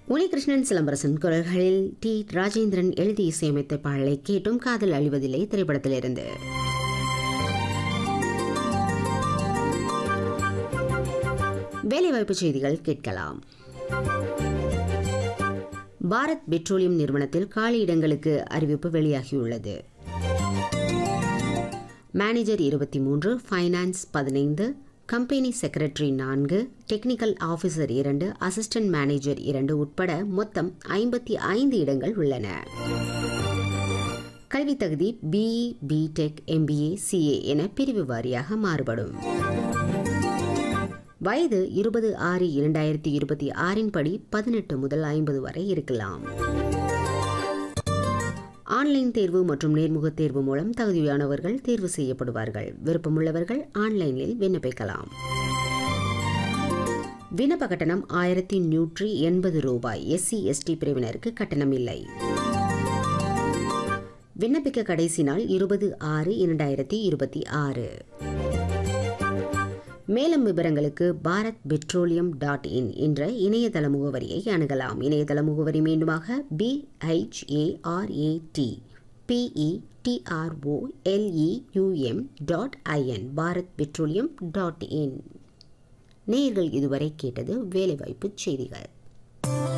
உனிகிருஷ்ணன் சிலம்பரசன் குரல்களில் டி ராஜேந்திரன் எழுதி இசையமைத்த பாடலை கேட்டும் காதல் அழிவதில்லை திரைப்படத்திலிருந்து வேலைவாய்ப்பு செய்திகள் கேட்கலாம் பாரத் பெட்ரோலியம் நிறுவனத்தில் காலி இடங்களுக்கு அறிவிப்பு வெளியாகியுள்ளது மேனேஜர் இருபத்தி மூன்று ஃபைனான்ஸ் பதினைந்து கம்பெனி செக்ரட்டரி நான்கு டெக்னிக்கல் ஆஃபீஸர் இரண்டு அசிஸ்டன்ட் மேனேஜர் இரண்டு உட்பட மொத்தம் ஐம்பத்தி ஐந்து இடங்கள் உள்ளன கல்வித் தகுதி பிஇ பிடெக் எம்பிஏ சிஏ என பிரிவு வாரியாக மாறுபடும் வயது இருபது ஆறு இரண்டாயிரத்தி இருபத்தி ஆறின் படி பதினெட்டு முதல் ஐம்பது வரை இருக்கலாம் ஆன்லைன் தேர்வு மற்றும் நேர்முகத் தேர்வு மூலம் தகுதியானவர்கள் தேர்வு செய்யப்படுவார்கள் விருப்பமுள்ளவர்கள் ஆன்லைனில் விண்ணப்பிக்கலாம் விண்ணப்ப கட்டணம் ஆயிரத்தி நூற்றி எண்பது ரூபாய் எஸ்சி எஸ்டி பிரிவினருக்கு கட்டணம் இல்லை விண்ணப்பிக்க கடைசி நாள் இருபது ஆறு இரண்டாயிரத்தி இருபத்தி ஆறு மேலும் விவரங்களுக்கு பாரத் பெட்ரோலியம் டாட் இன் என்ற இணையதள முகவரியை அணுகலாம் இணையதள முகவரி மீண்டுமாக B H A R A T P E T R O L E U M dot I N Bharat petroleum dot in நேயர்கள் இதுவரை கேட்டது வேலைவாய்ப்பு செய்திகள்